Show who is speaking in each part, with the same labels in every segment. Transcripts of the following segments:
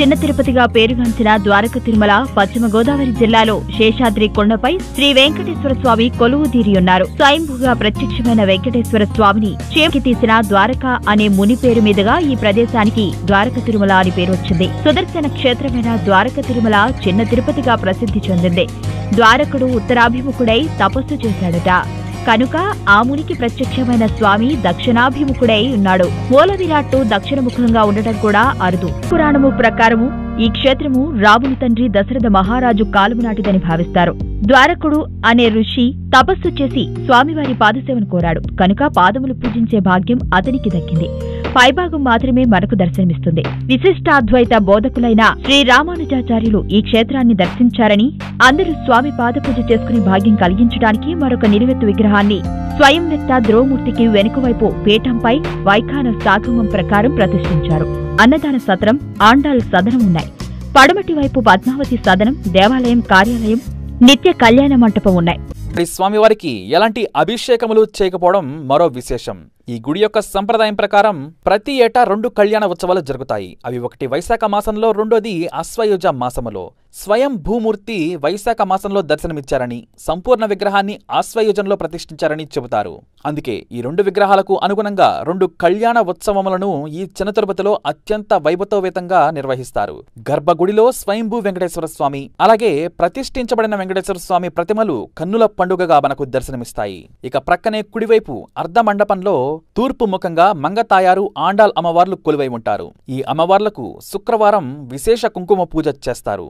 Speaker 1: చిన్న తిరుపతిగా పేరుగాంచిన ద్వారక తిరుమల పశ్చిమ గోదావరి జిల్లాలో శేషాద్రి కొండపై శ్రీ వెంకటేశ్వర స్వామి కొలువు తీరియున్నారు స్వయంభుగా ప్రత్యక్షమైన వెంకటేశ్వర స్వామిని చేకి తీసిన ద్వారక అనే ముని పేరు మీదుగా ఈ ప్రదేశానికి ద్వారక తిరుమల అని పేరు వచ్చింది సుదర్శన క్షేత్రమైన ద్వారక తిరుమల చిన్న తిరుపతిగా ప్రసిద్ధి చెందింది ద్వారకుడు ఉత్తరాభిముఖుడై తపస్సు చేశాడట కనుక ఆ మునికి ప్రత్యక్షమైన స్వామి దక్షిణాభిముఖుడై ఉన్నాడు మూల విరాట్టు దక్షిణముఖంగా ఉండటం కూడా అరుదు పురాణము ప్రకారము ఈ క్షేత్రము రాముని తండ్రి దశరథ మహారాజు కాలము నాటిదని భావిస్తారు ద్వారకుడు అనే ఋషి తపస్సు చేసి స్వామివారి పాదసేవను కోరాడు కనుక పాదములు పూజించే భాగ్యం అతనికి దక్కింది పైభాగం మాత్రమే మనకు దర్శనమిస్తుంది విశిష్టాద్వైత బోధకులైన శ్రీ రామానుజాచార్యులు ఈ క్షేత్రాన్ని దర్శించారని అందరూ స్వామి పాదపూజ చేసుకునే భాగ్యం కలిగించడానికి మరొక నిలువెత్తు విగ్రహాన్ని స్వయం వ్యక్త ద్రోమూర్తికి వెనుకవైపు పీఠంపై వైఖాన సాగమం ప్రకారం ప్రతిష్ఠించారు అన్నదాన సత్రం ఆండాల్ సదనం ఉన్నాయి పడమటి వైపు పద్మావతి సదనం దేవాలయం కార్యాలయం నిత్య కళ్యాణ మంటపం ఉన్నాయి
Speaker 2: ఈ స్వామివారికి ఎలాంటి అభిషేకములు చేయకపోవడం మరో విశేషం ఈ గుడి యొక్క సంప్రదాయం ప్రకారం ప్రతి ఏటా రెండు కళ్యాణ ఉత్సవాలు జరుగుతాయి అవి ఒకటి వైశాఖ మాసంలో రెండోది అశ్వయుజ మాసములో స్వయం భూమూర్తి వైశాఖ మాసంలో దర్శనమిచ్చారని సంపూర్ణ విగ్రహాన్ని ఆశ్వయుజంలో ప్రతిష్ఠించారని చెబుతారు అందుకే ఈ రెండు విగ్రహాలకు అనుగుణంగా రెండు కళ్యాణ ఉత్సవములను ఈ చిన్న తిరుపతిలో అత్యంత వైభవోపేతంగా నిర్వహిస్తారు గర్భగుడిలో స్వయంభూ వెంకటేశ్వర స్వామి అలాగే ప్రతిష్ఠించబడిన వెంకటేశ్వర స్వామి ప్రతిమలు కన్నుల పండుగగా మనకు దర్శనమిస్తాయి ఇక ప్రక్కనే కుడివైపు అర్ధ మండపంలో తూర్పు ముఖంగా మంగతాయారు ఆండాల్ అమ్మవార్లు కొలువై ఉంటారు ఈ అమ్మవార్లకు శుక్రవారం విశేష కుంకుమ పూజ చేస్తారు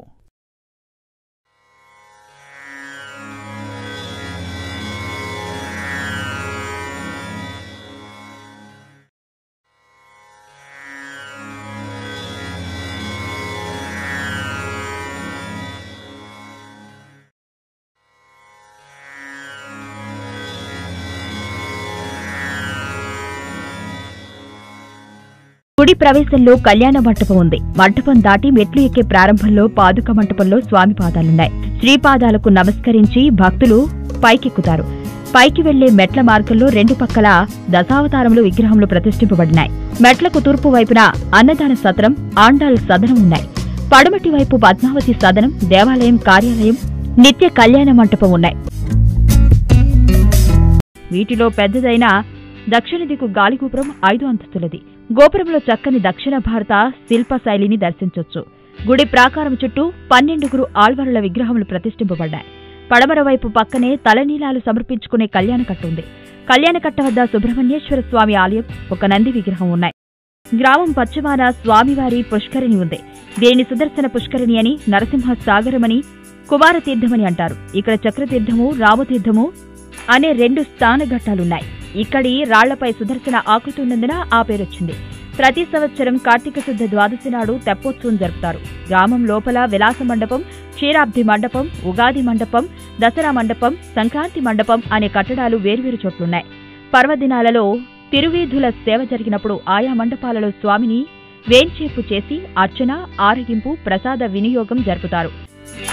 Speaker 1: గుడి ప్రవేశంలో కళ్యాణ మంటపం ఉంది మంటపం దాటి మెట్లు ఎక్కే ప్రారంభంలో పాదుక మంటపంలో స్వామి పాదాలున్నాయి శ్రీపాదాలకు నమస్కరించి భక్తులు పైకెక్కుతారు పైకి వెళ్లే మెట్ల మార్గంలో రెండు పక్కల దశావతారములు విగ్రహములు ప్రతిష్ఠింపబడినాయి మెట్లకు తూర్పు వైపున అన్నదాన సత్రం ఆండాల్ సదనం ఉన్నాయి పడమటి వైపు పద్మావతి సదనం దేవాలయం కార్యాలయం నిత్య కళ్యాణ మంటపం ఉన్నాయి వీటిలో పెద్దదైన దక్షిణ దిక్కు గాలిగోపురం ఐదు అంతస్తులది గోపురంలో చక్కని దక్షిణ భారత శిల్ప శైలిని దర్శించొచ్చు గుడి ప్రాకారం చుట్టూ పన్నెండుగురు ఆళ్వారుల విగ్రహములు ప్రతిష్ఠింపబడ్డాయి పడమర వైపు పక్కనే తలనీలాలు సమర్పించుకునే కళ్యాణకట్ట ఉంది కళ్యాణకట్ట వద్ద సుబ్రహ్మణ్యేశ్వర స్వామి ఆలయం ఒక నంది విగ్రహం ఉన్నాయి గ్రామం పశ్చిమాన స్వామివారి పుష్కరిణి ఉంది దీనిని సుదర్శన పుష్కరిణి అని నరసింహ సాగరమని కుమారతీర్థమని అంటారు ఇక్కడ చక్రతీర్థము రామతీర్థము అనే రెండు స్థానఘట్టాలున్నాయి ఇక్కడి రాళ్లపై సుదర్శన ఆకృతి ఉన్నందున ఆ పేరొచ్చింది ప్రతి సంవత్సరం కార్తీక శుద్ధ ద్వాదశి నాడు తెప్పోత్సవం జరుపుతారు గ్రామం లోపల విలాస మండపం క్షీరాబ్ది మండపం ఉగాది మండపం దసరా మండపం సంక్రాంతి మండపం అనే కట్టడాలు వేర్వేరు చోట్లున్నాయి పర్వదినాలలో తిరువీధుల సేవ జరిగినప్పుడు ఆయా మండపాలలో స్వామిని వేంచేపు చేసి అర్చన ఆరగింపు ప్రసాద వినియోగం జరుపుతారు